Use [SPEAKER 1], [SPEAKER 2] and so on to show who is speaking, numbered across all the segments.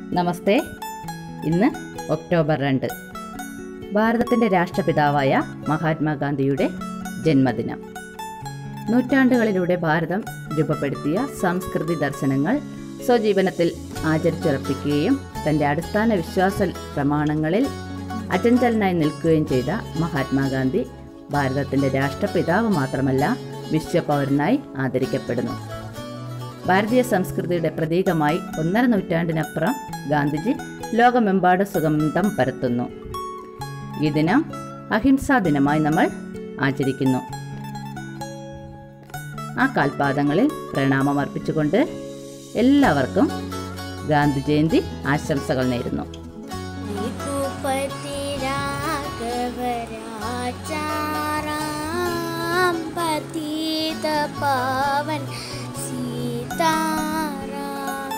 [SPEAKER 1] നമസ്തേ ഇന്ന് ഒക്ടോബർ രണ്ട് ഭാരതത്തിൻ്റെ രാഷ്ട്രപിതാവായ മഹാത്മാഗാന്ധിയുടെ ജന്മദിനം നൂറ്റാണ്ടുകളിലൂടെ ഭാരതം രൂപപ്പെടുത്തിയ സംസ്കൃതി ദർശനങ്ങൾ സ്വജീവനത്തിൽ ആചരിച്ചുറപ്പിക്കുകയും തൻ്റെ അടിസ്ഥാന വിശ്വാസ പ്രമാണങ്ങളിൽ അചഞ്ചലനായി നിൽക്കുകയും ചെയ്ത മഹാത്മാഗാന്ധി ഭാരതത്തിൻ്റെ രാഷ്ട്രപിതാവ് മാത്രമല്ല വിശ്വപൗരനായി ആദരിക്കപ്പെടുന്നു ഭാരതീയ സംസ്കൃതിയുടെ പ്രതീകമായി ഒന്നര നൂറ്റാണ്ടിനപ്പുറം ഗാന്ധിജി ലോകമെമ്പാടും സുഗന്ധം പരത്തുന്നു ഈ ദിനം അഹിംസാ ദിനമായി നമ്മൾ ആചരിക്കുന്നു ആ കാൽപാദങ്ങളിൽ പ്രണാമം അർപ്പിച്ചുകൊണ്ട് എല്ലാവർക്കും ഗാന്ധി ജയന്തി ആശംസകൾ നേരുന്നു
[SPEAKER 2] रघुपति राघव राम पतित पावन सीताराम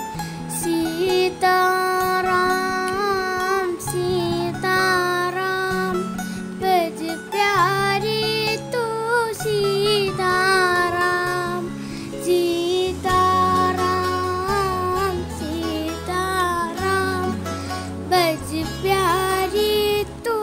[SPEAKER 2] सीताराम सीताराम बज प्यारी तू सीताराम सीताराम सीताराम बज प्यारी तू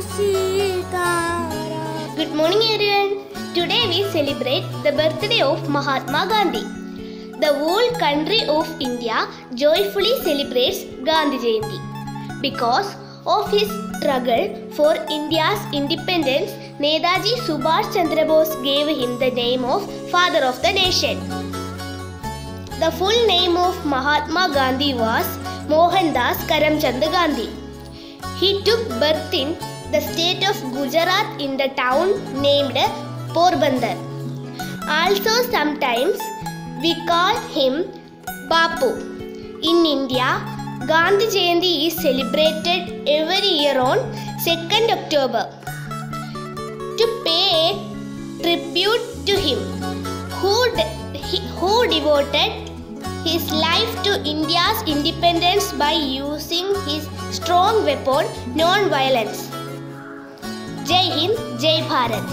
[SPEAKER 2] Sitaram
[SPEAKER 3] Good morning, everyone. Today we celebrate the birthday of Mahatma Gandhi. The whole country of India joyfully celebrates Gandhi Jayanti because of his struggle for India's independence. Netaji Subhash Chandra Bose gave him the name of Father of the Nation. The full name of Mahatma Gandhi was Mohandas Karamchand Gandhi. He took birth in the state of Gujarat in the town named Porbandar. Also, sometimes we call him Bapu. In India, Gandhi Jayanti is celebrated every year on 2nd October to pay tribute to him who, de- he- who devoted his life to India's independence by using his strong weapon, non-violence. Jai Hind, Jai Bharat.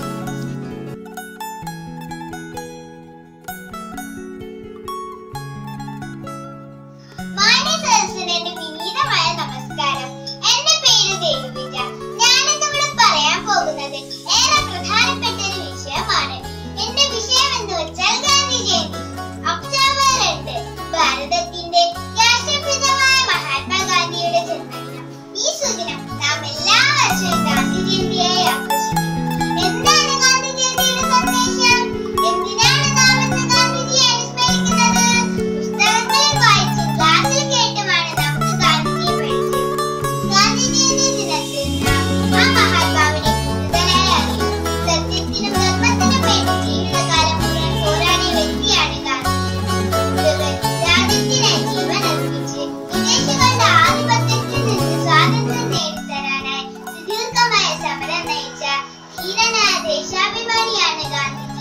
[SPEAKER 2] മാന്യസദസ്സിന് എന്റെ വിനീതമായ നമസ്കാരം എന്റെ പേര് ദേവിക ഞാനിന്നിവിടെ പറയാൻ പോകുന്നത് ഏറെ പ്രധാനപ്പെട്ട ഒരു വിഷയമാണ് എന്റെ വിഷയം എന്ന് വെച്ചാൽ ഗാന്ധി ജയന്തി ഒക്ടോബർ രണ്ട് ഭാരതത്തിന്റെ രാഷ്ട്രപിതാവായ മഹാത്മാഗാന്ധിയുടെ ജന്മദിനം ഈ സുദിനം നാം എല്ലാ വർഷവും ഗാന്ധി ജയന്തിയായി ആഘോഷിക്കുന്നു എന്താണ് ഗാന്ധി ജയന്തിയുടെ സന്ദേശം എന്തിനാണ് നാം ഇന്ന് ഗാന്ധിജിയെ അനുസ്മരിക്കുന്നത് പുസ്തകങ്ങളിൽ വായിച്ച് ക്ലാസ്സിൽ കേട്ടുമാണ് നമുക്ക് ഗാന്ധിജിയെ പഠിച്ചത് ഗാന്ധി ജയന്തി ദിനത്തിൽ നാം ആ മഹാത്മാവിനെ കൂടുതലായി അറിയും സത്യത്തിനും ധർമ്മത്തിനും വേണ്ടി ജീവിതകാലം മുഴുവൻ പോരാടിയ വ്യക്തിയാണ് ഗാന്ധിജി ഒടുവിൽ രാജ്യത്തിനായി ജീവൻ അർപ്പിച്ച് വിദേശികളുടെ ആധിപത്യത്തിൽ നിന്ന് സ്വാതന്ത്ര്യം നേടിത്തരാനായി സുദീർഘമായ സമരം നയിച്ച ധീരനായ ദേശാഭിമാനിയാണ് ഗാന്ധിജി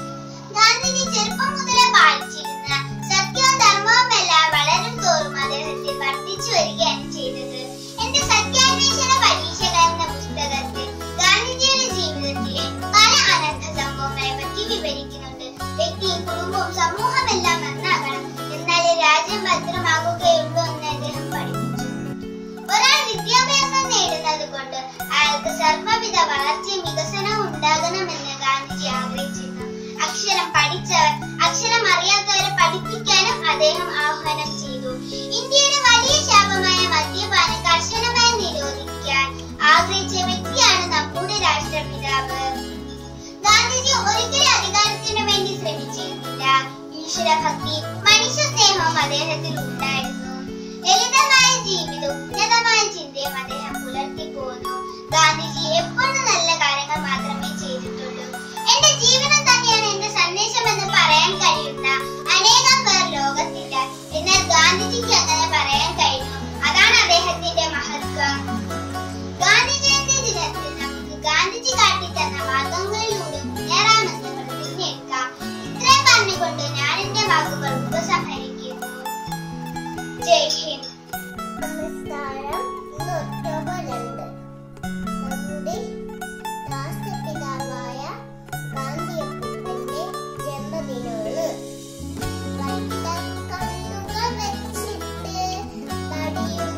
[SPEAKER 2] ഗാന്ധിജി ചെറുപ്പം മുതലേ പാലിച്ചിരുന്ന സത്യവും ധർമ്മവും എല്ലാം വളരും തോറും അദ്ദേഹത്തിൽ വർദ്ധിച്ചു വരികയാണ് ചെയ്തത് എന്റെ സത്യാന്വേഷണ പരീക്ഷകൾ എന്ന പുസ്തകത്തിൽ ഗാന്ധിജിയുടെ ജീവിതത്തിലെ പല അനർത്ഥ സംഭവങ്ങളെ പറ്റി വിവരിക്കുന്നുണ്ട് വ്യക്തിയും കുടുംബവും സമൂഹം എല്ലാം നന്നാകണം എന്നാലേ രാജ്യം ഭദ്രമാകുകയുള്ളൂ എന്ന് അദ്ദേഹം പഠിപ്പിച്ചു ഒരാൾ വിദ്യാഭ്യാസം നേടുന്നത് കൊണ്ട് അയാൾക്ക് സർവ്വവിധ വളർച്ചയും വികസനവും ഉണ്ടാകണമെന്ന് ഗാന്ധിജി ആഗ്രഹിച്ചിരുന്നു അക്ഷരം പഠിച്ചവർ അക്ഷരം അറിയാത്തവരെ പഠിപ്പിക്കാനും അദ്ദേഹം ആഹ്വാനം ചെയ്തു ഇന്ത്യയുടെ വലിയ ശാപമായ മദ്യപാനം കർശനമായി നിരോധിക്കാൻ ആഗ്രഹിച്ച വ്യക്തിയാണ് നമ്മുടെ രാഷ്ട്രപിതാവ് ഗാന്ധിജി ഒരിക്കലും അധികാരത്തിന് വേണ്ടി ശ്രമിച്ചിരുന്നില്ല ഈശ്വരഭക്തി മനുഷ്യ സ്നേഹവും അദ്ദേഹത്തിൽ ഉണ്ടായിരുന്നു ലളിതമായ ജീവിതവും ഉന്നതമായ ചിന്തയും അദ്ദേഹം പുലർത്തി പോന്നു ഗാന്ധിജി എപ്പോഴും നല്ല കാര്യങ്ങൾ മാത്രമേ ചെയ്തിട്ടുള്ളൂ എന്റെ ജീവിതം തന്നെയാണ് എന്റെ സന്ദേശം എന്ന് പറയാൻ കഴിയുന്ന അനേകം പേർ ലോകത്തില്ല എന്നാൽ ഗാന്ധിജിക്ക് അങ്ങനെ പറയാൻ കഴിഞ്ഞു അതാണ് അദ്ദേഹത്തിന്റെ മഹത്വം ഗാന്ധി ജയന്തി ദിനത്തിൽ നമുക്ക് ഗാന്ധിജി കാട്ടിത്തന്ന മാർഗങ്ങളിലൂടെ മുന്നേറാമെന്ന് പ്രതിജ്ഞയെടുക്കാം ഇത്രയും പറഞ്ഞുകൊണ്ട് ഞാൻ എന്റെ വാക്കുകൾ ഉപസംഹരിക്കുന്നു ജയ് ഹിന്ദ് നമസ്കാരം ഇന്ന് ഒക്ടോബർ രണ്ട് നമ്മുടെ രാഷ്ട്രപിതാവായ ഗാന്ധിയപ്പന്റെ ജന്മദിനമാണ് വട്ടക്കണ്ണുകൾ വെച്ചിട്ട് തടിയും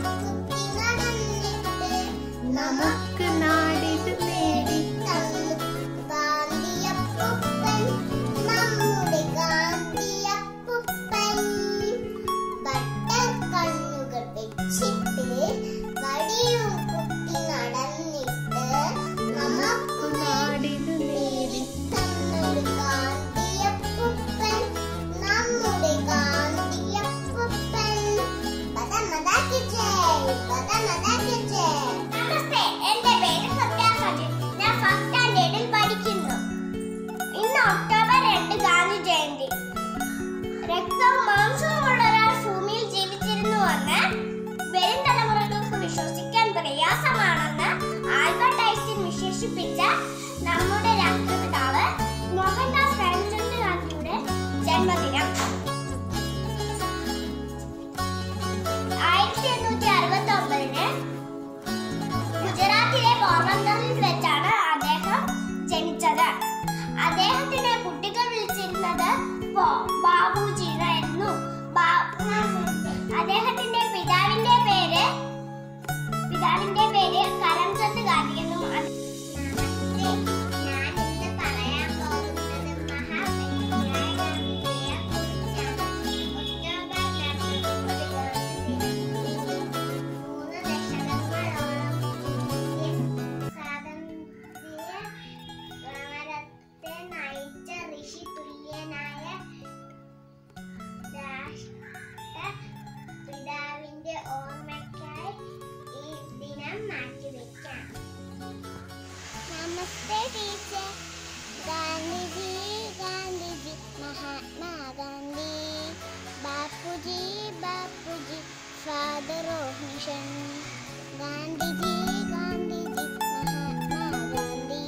[SPEAKER 2] father of nation. Gandhiji, Gandhiji, Mahatma Gandhi.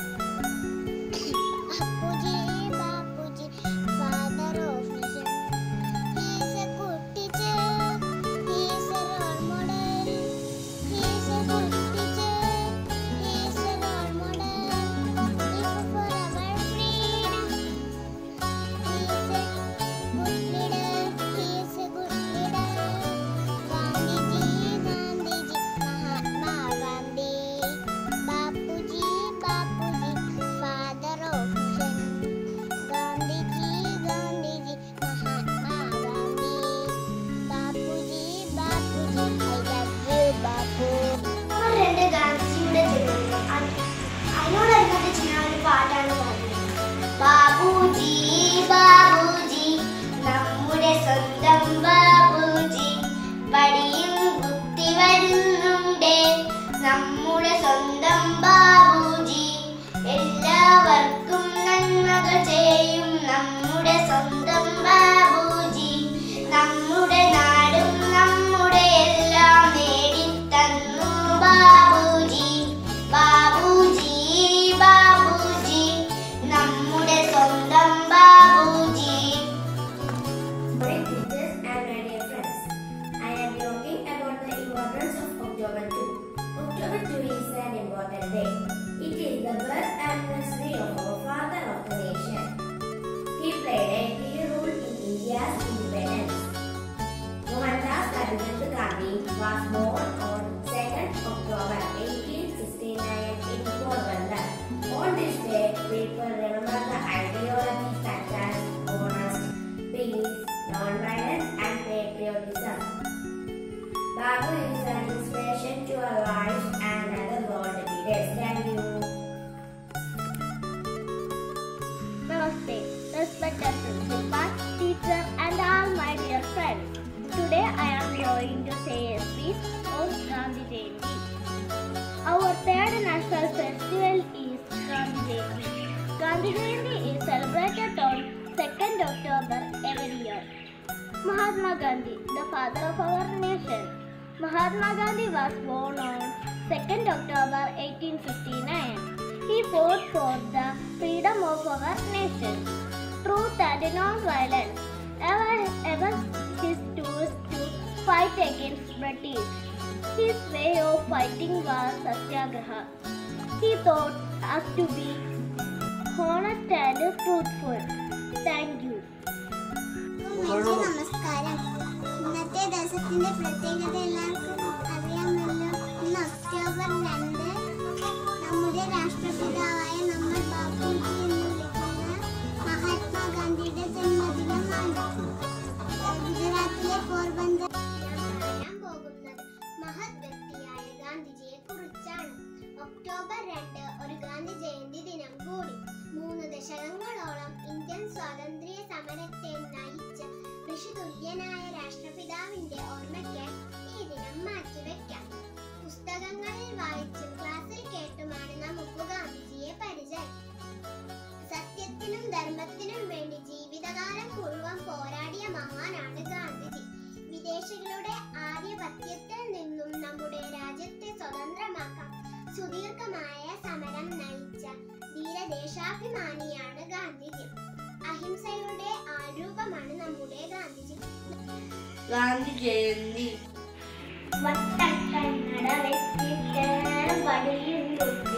[SPEAKER 2] Bapuji, Bapuji, father of nation. He is a good teacher. He is a role model. He is a good teacher. He is a role model. He fought for our freedom. He is a good leader. He is a good leader. Gandhiji, Gandhiji, Mahatma Gandhi. Bapuji, Bapuji, father of nation. Gandhiji, Gandhiji, Mahatma Gandhi. Bapuji, Bapuji, I love you, Bapu.
[SPEAKER 4] രണ്ട് ഗാന്ധിജിയുടെ ജന്മദിനം അത് അതിനോടനുബന്ധിച്ച് ഞാൻ ഒരു പാട്ടാണ് പാടുന്നത് ബാബുജി ബാബുജി നമ്മുടെ സ്വന്തം ബാബുജി പടിയും കുത്തി വരുന്നുണ്ട് നമ്മുടെ സ്വന്തം ബാബുജി എല്ലാവർക്കും നന്മകൾ ചെയ്യും നമ്മുടെ സ്വന്തം ബാബുജി നമ്മുടെ നാടും നമ്മുടെ എല്ലാം നേടിത്തന്നു ബാബുജി ബാബുജി ബാബുജി നമ്മുടെ സ്വന്തം Babuji
[SPEAKER 5] My teachers and my dear friends, I am talking about the importance of October 2. October 2 is an important day. It is the birth anniversary of our father of the nation. He played a key role in India's independence. Mohandas Karamchand Gandhi was born on 2nd October 1869 in Porbandar. On this day, people remember the ideologies such as honest, peace, non-violence and patriotism. Babu is an inspiration to our lives and other world leaders. Thank you.
[SPEAKER 3] Namaste, respected principal, teacher, and all my dear friends. Today I am going to say a speech on Gandhi Jayanti. Our third national festival is Gandhi Jayanti. Gandhi Jayanti is celebrated on 2nd October every year. Mahatma Gandhi, the father of our nation. Mahatma Gandhi was born on 2nd October 1859. He fought for the freedom of our nation. Truth and non-violence ever, ever his tools to fight against British. His way of fighting was satyagraha. He taught us to be honest and truthful. Thank you.
[SPEAKER 2] അമ്മയ്ക്ക് നമസ്കാരം ഇന്നത്തെ ദിവസത്തിന്റെ പ്രത്യേകത എല്ലാവർക്കും അറിയാമല്ലോ ഇന്ന് October രണ്ട് നമ്മുടെ രാഷ്ട്രപിതാവായ നമ്മൾ ബാപ്പുജി എന്ന് വിളിക്കുന്ന മഹാത്മാഗാന്ധിയുടെ ജന്മദിനമാണ് ഗുജറാത്തിലെ പോർബന്ദർ ഞാൻ പറയാൻ പോകുന്നത് മഹത് വ്യക്തിയായ ഗാന്ധിജിയെ കുറിച്ചാണ് ഒക്ടോബർ രണ്ട് ഒരു ഗാന്ധി ജയന്തി ദിനം കൂടി മൂന്ന് ദശകങ്ങളോളം ഇന്ത്യൻ സ്വാതന്ത്ര്യ സമരത്തെ നയിച്ച ഋഷിതുല്യനായ രാഷ്ട്രപിതാവിന്റെ ഓർമ്മയ്ക്കായി ഈ ദിനം മാറ്റിവെക്കാം പുസ്തകങ്ങളിൽ വായിച്ചും ക്ലാസ്സിൽ കേട്ടുമാണ് നമുക്ക് ഗാന്ധിജിയെ പരിചയം സത്യത്തിനും ധർമ്മത്തിനും വേണ്ടി ജീവിതകാലം മുഴുവൻ പോരാടിയ മഹാനാണ് ഗാന്ധിജി വിദേശികളുടെ ആധിപത്യത്തിൽ നിന്നും നമ്മുടെ രാജ്യത്തെ സ്വതന്ത്രമാക്കാൻ സുദീർഘമായ സമരം നയിച്ച ധീരദേശാഭിമാനിയാണ് ഗാന്ധിജി അഹിംസയുടെ ആരൂപമാണ് നമ്മുടെ ഗാന്ധിജി
[SPEAKER 4] ഗാന്ധി ജയന്തി
[SPEAKER 3] വട്ടക്കണ്ണട വെച്ചിട്ട് പടിയുന്നു